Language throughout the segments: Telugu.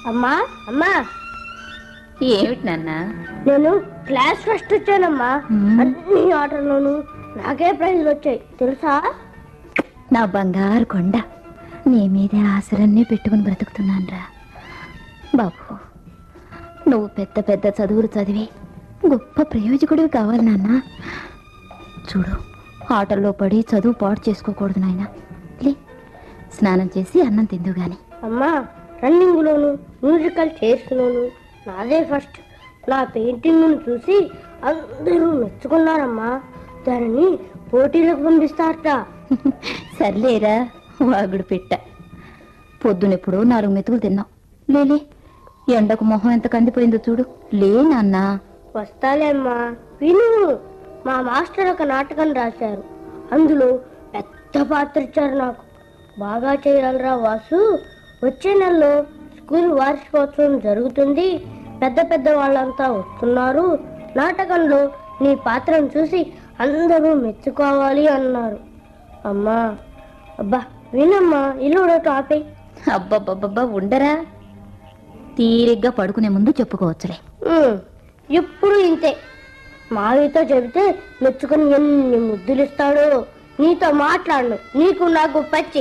అమ్మా అమ్మా ఏమిటి నాన్న నేను క్లాస్ ఫస్ట్ వచ్చానమ్మా మ్మ్. అన్ని ఆటల్లోనూ నాకే ప్రైజ్లు వచ్చాయి తెలుసా నా బంగారు కొండ నీ మీదే ఆశలన్నీ పెట్టుకుని బ్రతుకుతున్నానురా బాబు నువ్వు పెద్ద పెద్ద చదువులు చదివి గొప్ప ప్రయోజకుడివి కావాలి నాన్న చూడు ఆటల్లో పడి చదువు పాడు చేసుకోకూడదు నాయన లే స్నానం చేసి అన్నం తిందు గాని అమ్మా రన్నింగ్లోను మ్యూజికల్ చైర్స్లోను నాదే ఫస్ట్ నా పెయింటింగ్ను చూసి అందరూ మెచ్చుకున్నారమ్మా దానిని పోటీలకు పంపిస్తారట సర్లేరా వాగుడు పెట్ట పొద్దునెప్పుడు నాలుగు మెతుకులు తిన్నావు లేలే ఎండకు మొహం ఎంత కందిపోయిందో చూడు లే నాన్నా వస్తాలేమ్మా విను మా మాస్టర్ ఒక నాటకం రాశారు అందులో పెద్ద పాత్ర ఇచ్చారు నాకు బాగా చేయగలరా వాసు వచ్చే నెలలో స్కూల్ వార్షికోత్సవం జరుగుతుంది పెద్ద పెద్ద వాళ్ళంతా వస్తున్నారు నాటకంలో నీ పాత్రను చూసి అందరూ మెచ్చుకోవాలి అన్నారు అమ్మా అబ్బా వినమ్మా ఇల్లు టాపే అబ్బబ్బబ్బబ్బా ఉండరా తీరిగ్గా పడుకునే ముందు చెప్పుకోవచ్చులే ఉమ్, ఎప్పుడు ఇంతే మావితో చెబితే మెచ్చుకుని ఎన్ని ముద్దులు ఇస్తాడు నీతో మాట్లాడను నీకు నాకు పచ్చి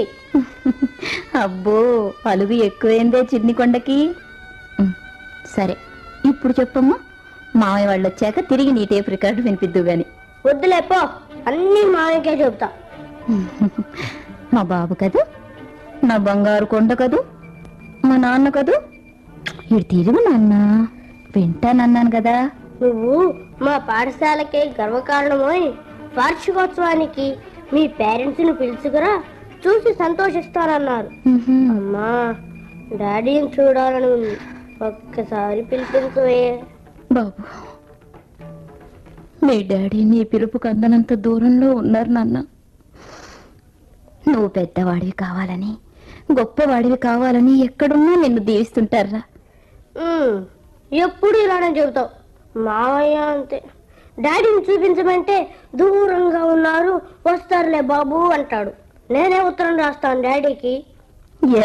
అబ్బో అలుగు ఎక్కువైందే చిన్ని కొండకి ఉమ్, సరే ఇప్పుడు చెప్పమ్మా మామయ్య వాళ్ళు వచ్చాక తిరిగి నీ టేప్ రికార్డు వినిపిద్దు గాని వద్దులే పో అన్ని మావికే చెబుతా మా బాబు కదూ నా బంగారు కొండ కదూ మా నాన్న కదూ ఇటు తిరుగు నాన్న వింటానన్నాను కదా నువ్వు మా పాఠశాలకే గర్వకారణమోయ్ వార్షికోత్సవానికి మీ పేరెంట్స్ ని పిలుచుకురా చూసి సంతోషిస్తారన్నారు ఉహుం. అమ్మా డాడీని చూడాలని ఉంది ఒక్కసారి పిలిపించవే బాబు మీ డాడీ నీ పిలుపుకు అందనంత దూరంలో ఉన్నారు నాన్న నువ్వు పెద్దవాడివి కావాలని గొప్పవాడివి కావాలని ఎక్కడున్నా నిన్ను దీవిస్తుంటారా ఉమ్, ఎప్పుడు ఇలానే చెబుతావు మావయ్య అంతే డాడీని చూపించమంటే దూరంగా ఉన్నారు వస్తారులే బాబు అంటాడు నేనే ఉత్తరం రాస్తాను డాడీకి